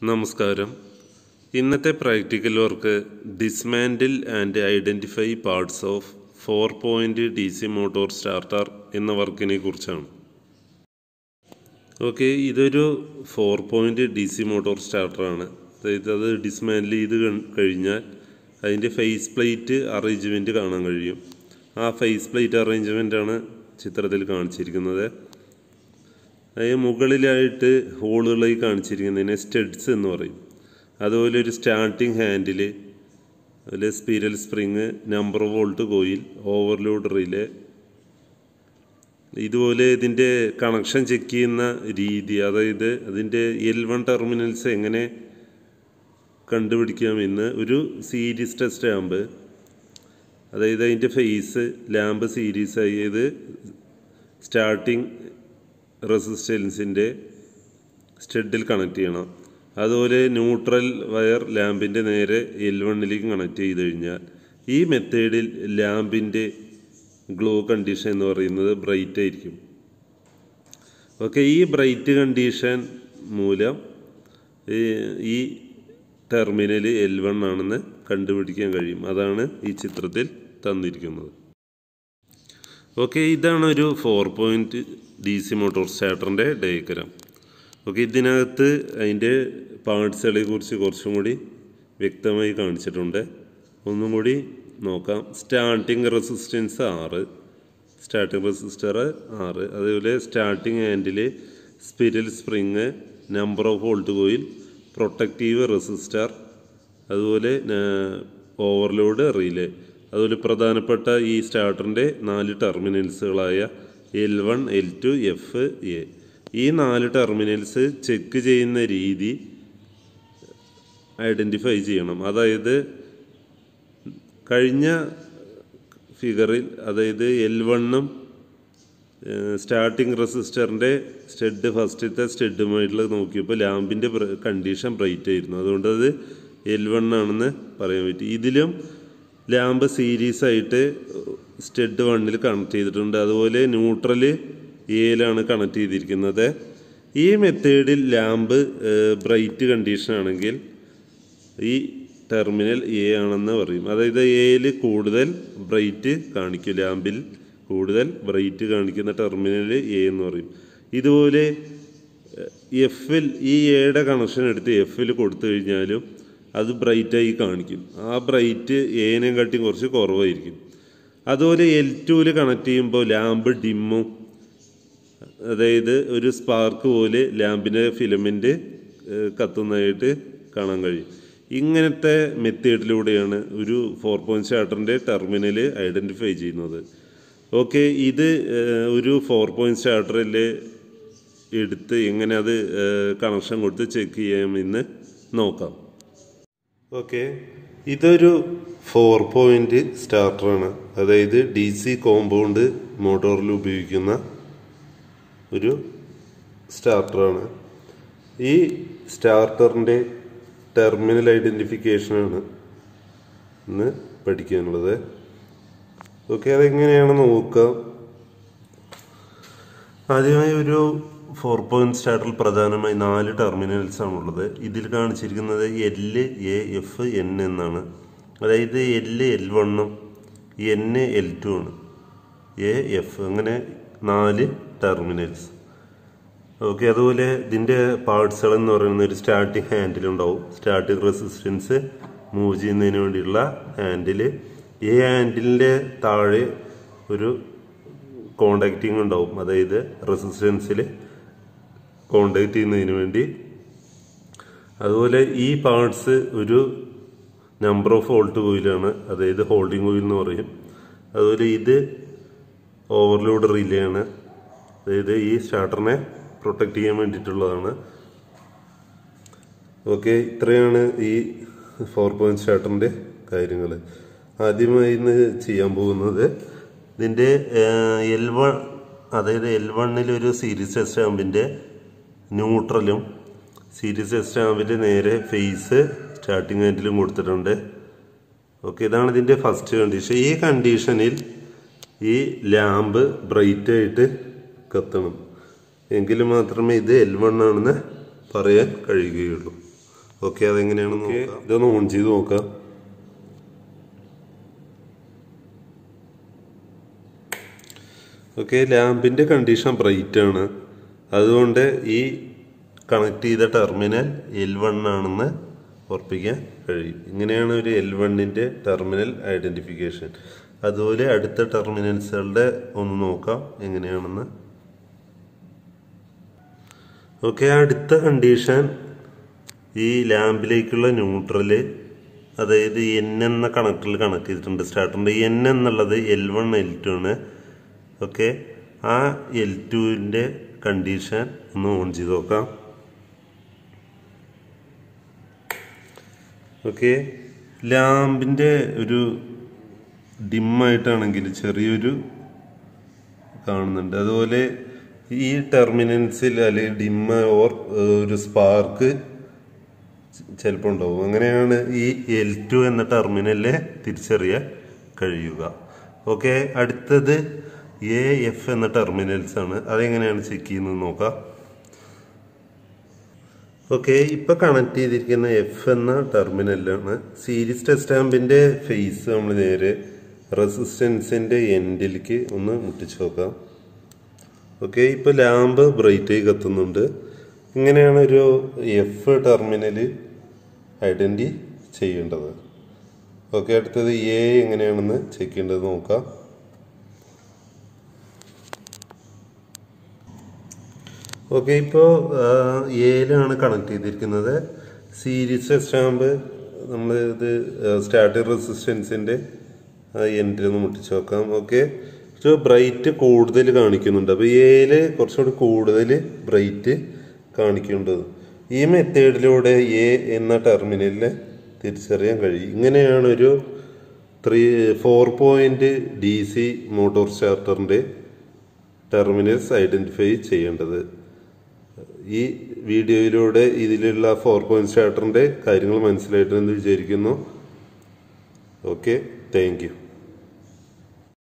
നമസ്കാരം ഇന്നത്തെ practical work dismantle and identify parts of four point D C motor starter എന്ന വർക്കിനെ കുറിച്ചാണ് ഓക്കെ ഇതൊരു four point D C motor സ്റ്റാർട്ടറാണ് അതായത് അത് ഡിസ്മാൻഡിൽ ചെയ്ത് കഴി- കഴിഞ്ഞാൽ അതിൻ്റെ ഫേസ് പ്ലേറ്റ് അറേഞ്ച്മെൻറ്റ് കാണാൻ കഴിയും ആ ഫേസ് പ്ലേറ്റ് അറേഞ്ച്മെൻ്റാണ് ചിത്രത്തിൽ കാണിച്ചിരിക്കുന്നത് അതിന് മുകളിലായിട്ട് ഹോളുകളായി കാണിച്ചിരിക്കുന്നതിനെ സ്റ്റഡ്സ് എന്ന് പറയും അതുപോലെ ഒരു സ്റ്റാർട്ടിംഗ് ഹാൻഡിൽ അതിൽ spiral spring number volt coil overload relay ഇതുപോലെ ഇതിൻ്റെ കണക്ഷൻ ചെക്ക് ചെയ്യുന്ന രീതി അതായത് അതിൻ്റെ എൽ വൺ ടെർമിനൽസ് എങ്ങനെ കണ്ടുപിടിക്കാമെന്ന് ഒരു സീരീസ് ടെസ്റ്റ് ലാമ്പ് അതായത് അതിൻ്റെ ഫേസ് ലാമ്പ് സീരീസ് ആയത് സ്റ്റാർട്ടിങ് റെസിസ്റ്റൻസിൻ്റെ സ്റ്റഡിൽ കണക്ട് ചെയ്യണം അതുപോലെ ന്യൂട്രൽ വയർ ലാമ്പിൻ്റെ നേരെ എൽ വണ്ണിലേക്ക് കണക്ട് ചെയ്ത് കഴിഞ്ഞാൽ ഈ മെത്തേഡിൽ ലാമ്പിൻ്റെ ഗ്ലോ കണ്ടീഷൻ എന്ന് പറയുന്നത് ബ്രൈറ്റ് ആയിരിക്കും ഓക്കെ ഈ ബ്രൈറ്റ് കണ്ടീഷൻ മൂലം ഈ- ഈ ടെർമിനൽ എൽ വൺ ആണെന്ന് കണ്ടുപിടിക്കാൻ കഴിയും അതാണ് ഈ ചിത്രത്തിൽ തന്നിരിക്കുന്നത് ഓക്കെ ഇതാണ് ഒരു four point D C motor സ്റ്റാർട്ടറിൻ്റെ ഡയഗ്രാം ഓക്കെ ഇതിനകത്ത് അതിൻ്റെ പാർട്സുകളെ കുറിച്ച് കുറച്ചും കൂടി വ്യക്തമായി കാണിച്ചിട്ടുണ്ട് ഒന്നും കൂടി നോക്കാം സ്റ്റാർട്ടിങ് റെസിസ്റ്റൻസ് ആറ് സ്റ്റാർട്ടിങ് റെസിസ്റ്റർ ആറ് അതേപോലെ starting handle spiral spring number of volt coil protective resistor അതുപോലെ ഓവർലോഡ് റീലേ അതുപോലെ പ്രധാനപ്പെട്ട ഈ സ്റ്റാർട്ടറിൻ്റെ നാല് ടെർമിനൽസുകളായ L one L two F A ഈ നാല് ടെർമിനൽസ് ചെക്ക് ചെയ്യുന്ന രീതി ഐഡൻറ്റിഫൈ ചെയ്യണം അതായത് കഴിഞ്ഞ ഫിഗറിൽ അതായത് എൽ വണ്ണും സ്റ്റാർട്ടിങ് റെസിസ്റ്ററിൻ്റെ സ്റ്റെഡ് ഫസ്റ്റത്തെ സ്റ്റെഡുമായിട്ടുള്ള നോക്കിയപ്പോൾ ലാമ്പിൻ്റെ കണ്ടീഷൻ ബ്രൈറ്റ് ആയിരുന്നു അതുകൊണ്ട് അത് എൽ വൺ ആണെന്ന് പറയാൻ പറ്റി ഇതിലും ലാമ്പ് സീരീസ് ആയിട്ട് സ്റ്റെഡ് വണ്ണിൽ കണക്ട് ചെയ്തിട്ടുണ്ട് അതുപോലെ ന്യൂട്രൽ എയിലാണ് കണക്ട് ചെയ്തിരിക്കുന്നത് ഈ മെത്തേഡിൽ ലാമ്പ് ബ്രൈറ്റ് കണ്ടീഷൻ ആണെങ്കിൽ ഈ ടെർമിനൽ എ ആണെന്ന് പറയും അതായത് എയിൽ കൂടുതൽ ബ്രൈറ്റ് കാണിക്കും ലാമ്പിൽ കൂടുതൽ ബ്രൈറ്റ് കാണിക്കുന്ന ടെർമിനൽ എ എന്ന് പറയും ഇതുപോലെ എഫിൽ ഈ എയുടെ കണക്ഷൻ എടുത്ത് എഫിൽ കൊടുത്തു കഴിഞ്ഞാലും അത് ബ്രൈറ്റായി കാണിക്കും ആ ബ്രൈറ്റ് എനെയും കാട്ടി കുറച്ച് കുറവായിരിക്കും അതുപോലെ എൽ ടുവിൽ കണക്ട് ചെയ്യുമ്പോൾ ലാമ്പ് ഡിമ്മും അതായത് ഒരു സ്പാർക്ക് പോലെ ലാമ്പിൻ്റെ ഫിലമെൻ്റ് കത്തുന്നതായിട്ട് കാണാൻ കഴിയും ഇങ്ങനത്തെ മെത്തേഡിലൂടെയാണ് ഒരു ഫോർ പോയിൻറ്റ് സ്റ്റാർട്ടറിൻ്റെ ടെർമിനൽ ഐഡൻറ്റിഫൈ ചെയ്യുന്നത് ഓക്കെ ഇത് ഏഹ്, ഒരു ഫോർ പോയിൻറ്റ് സ്റ്റാർട്ടറിൽ എടുത്ത് എങ്ങനെ അത് കണക്ഷൻ കൊടുത്ത് ചെക്ക് ചെയ്യാമെന്ന് നോക്കാം ഓക്കെ ഇതൊരു ഫോർ പോയിൻ്റ് സ്റ്റാർട്ടറാണ് അതായത് ഡി സി കോമ്പൗണ്ട് മോട്ടോറിൽ ഉപയോഗിക്കുന്ന ഒരു സ്റ്റാർട്ടറാണ് ഈ സ്റ്റാർട്ടറിൻ്റെ ടെർമിനൽ ഐഡൻറ്റിഫിക്കേഷനാണ് ഇന്ന് പഠിക്കാനുള്ളത് ഓക്കെ അതെങ്ങനെയാണെന്ന് നോക്കാം ആദ്യമായി ഒരു ഫോർ പോയിന്റ് സ്റ്റാർട്ടറിൽ പ്രധാനമായി നാല് ടെർമിനൽസ് ആണുള്ളത് ഇതിൽ കാണിച്ചിരിക്കുന്നത് എൽ എ എഫ് എൻ എന്നാണ് അതായത് എൽ എൽ വണ്ണും എൻ എൽ ടു ആണ് എ എഫ് അങ്ങനെ നാല് ടെർമിനൽസ് ഓക്കെ അതുപോലെ ഇതിൻ്റെ പാർട്സുകൾ എന്ന് പറയുന്ന ഒരു സ്റ്റാർട്ടിങ് ഹാൻഡിൽ ഉണ്ടാവും സ്റ്റാർട്ടിങ് റെസിസ്റ്റൻസ് മൂവ് ചെയ്യുന്നതിന് വേണ്ടിയുള്ള ഹാൻഡിൽ ഈ ഹാൻഡിലിൻ്റെ താഴെ ഒരു കോണ്ടാക്റ്റിംഗ് ഉണ്ടാവും അതായത് റെസിസ്റ്റൻസിൽ കോണ്ടാക്ട് ചെയ്യുന്നതിന് വേണ്ടി അതുപോലെ ഈ പാർട്സ് ഒരു നമ്പർ ഓഫ് വോൾട്ട് കോയിലാണ് അതായത് ഹോൾഡിംഗ് കോയിൽ എന്ന് പറയും അതുപോലെ ഇത് ഓവർലോഡ് റിലേ ആണ് അതായത് ഈ സ്റ്റാർട്ടറിനെ പ്രൊട്ടക്ട് ചെയ്യാൻ വേണ്ടിയിട്ടുള്ളതാണ് ഓക്കെ ഇത്രയാണ് ഈ ഫോർ പോയിന്റ് സ്റ്റാർട്ടറിൻ്റെ കാര്യങ്ങൾ ആദ്യമായി ഇന്ന് ചെയ്യാൻ പോകുന്നത് ഇതിൻ്റെ എൽ വൺ അതായത് എൽ വണ്ണിൽ ഒരു സീരീസ് ടെസ്റ്റ് സ്റ്റാമ്പിൻ്റെ ന്യൂട്രലും സീരീസ് ടെസ്റ്റ് സ്റ്റാമ്പിൻ്റെ നേരെ ഫേസ് സ്റ്റാർട്ടിങ് ഹാൻഡിലും കൊടുത്തിട്ടുണ്ട് ഓക്കെ ഇതാണ് ഇതിൻ്റെ ഫസ്റ്റ് കണ്ടീഷൻ ഈ കണ്ടീഷനിൽ ഈ ലാമ്പ് ബ്രൈറ്റ് ആയിട്ട് കത്തണം എങ്കിൽ മാത്രമേ ഇത് എൽ വൺ ആണെന്ന് പറയാൻ കഴിയുകയുള്ളൂ ഓക്കെ അതെങ്ങനെയാണെന്ന് നോക്കാം ഇതൊന്ന് ഓൺ ചെയ്ത് നോക്കാം ഓക്കെ ലാമ്പിൻ്റെ കണ്ടീഷൻ ബ്രൈറ്റ് ആണ് അതുകൊണ്ട് ഈ കണക്ട് ചെയ്ത ടെർമിനൽ എൽ വൺ ആണെന്ന് ഉറപ്പിക്കാൻ കഴിയും ഇങ്ങനെയാണ് ഒരു എൽ വണ്ണിൻ്റെ ടെർമിനൽ ഐഡൻറ്റിഫിക്കേഷൻ അതുപോലെ അടുത്ത ടെർമിനൽസുകളുടെ ഒന്ന് നോക്കാം എങ്ങനെയാണെന്ന് ഓക്കെ അടുത്ത കണ്ടീഷൻ ഈ ലാമ്പിലേക്കുള്ള ന്യൂട്രല് അതായത് എൻ എന്ന കണക്ടറിൽ കണക്ട് ചെയ്തിട്ടുണ്ട് സ്റ്റാർട്ടറിൻ്റെ എൻ എന്നുള്ളത് എൽ വൺ എൽ ടു ആണ് ഓക്കെ ആ എൽ ടുവിൻ്റെ കണ്ടീഷൻ ഒന്ന് ഓൺ ചെയ്ത് നോക്കാം ഓക്കെ ലാമ്പിൻ്റെ ഒരു ഡിമ്മായിട്ടാണെങ്കിൽ ചെറിയൊരു കാണുന്നുണ്ട് അതുപോലെ ഈ ടെർമിനൽസിൽ അല്ലെങ്കിൽ ഡിമ്മ ഓർ ഒരു സ്പാർക്ക് ചിലപ്പോൾ ഉണ്ടാവും അങ്ങനെയാണ് ഈ എൽ ടു എന്ന ടെർമിനലിനെ തിരിച്ചറിയാൻ കഴിയുക ഓക്കെ അടുത്തത് എ എഫ് എന്ന ടെർമിനൽസ് ആണ് അതെങ്ങനെയാണ് ചെക്ക് ചെയ്യുന്നത് നോക്കാം ഓക്കെ ഇപ്പൊ കണക്ട് ചെയ്തിരിക്കുന്ന എഫ് എന്ന ടെർമിനലാണ് സീരീസ് ടെസ്റ്റ് ആമ്പിന്റെ ഫേസ് നമ്മൾ നേരെ റെസിസ്റ്റൻസിന്റെ എൻഡിലേക്ക് ഒന്ന് മുട്ടിച്ചു നോക്കാം ഓക്കെ ഇപ്പൊ ലാമ്പ് ബ്രൈറ്റ് ആയി കത്തുന്നുണ്ട് ഇങ്ങനെയാണ് ഒരു എഫ് ടെർമിനൽ ഐഡന്റി ചെയ്യേണ്ടത് ഓക്കെ അടുത്തത് എ എങ്ങനെയാണെന്ന് ചെക്ക് ചെയ്യേണ്ടത് നോക്കാം ഓക്കെ ഇപ്പോൾ എയിലാണ് കണക്ട് ചെയ്തിരിക്കുന്നത് സീരീസ് സ്റ്റാമ്പ് നമ്മൾ ഇത് സ്റ്റാർട്ടിംഗ് റെസിസ്റ്റൻസിൻ്റെ എൻഡിൽ ഒന്ന് മുട്ടിച്ച് നോക്കാം ഓക്കെ ഒരു ബ്രൈറ്റ് കൂടുതൽ കാണിക്കുന്നുണ്ട് അപ്പോൾ എയിൽ കുറച്ചുകൂടി കൂടുതൽ ബ്രൈറ്റ് കാണിക്കുന്നുണ്ട് ഈ മെത്തേഡിലൂടെ എ എന്ന ടെർമിനലിനെ തിരിച്ചറിയാൻ കഴിയും ഇങ്ങനെയാണ് ഒരു three four point D C motor സ്റ്റാർട്ടറിൻ്റെ ടെർമിനൽസ് ഐഡൻറ്റിഫൈ ചെയ്യേണ്ടത് ഈ വീഡിയോയിലൂടെ ഇതിലുള്ള ഫോർ പോയിന്റ് സ്റ്റാർട്ടറിൻ്റെ കാര്യങ്ങൾ മനസ്സിലായിട്ടെന്ന് വിചാരിക്കുന്നു ഓക്കെ താങ്ക് യു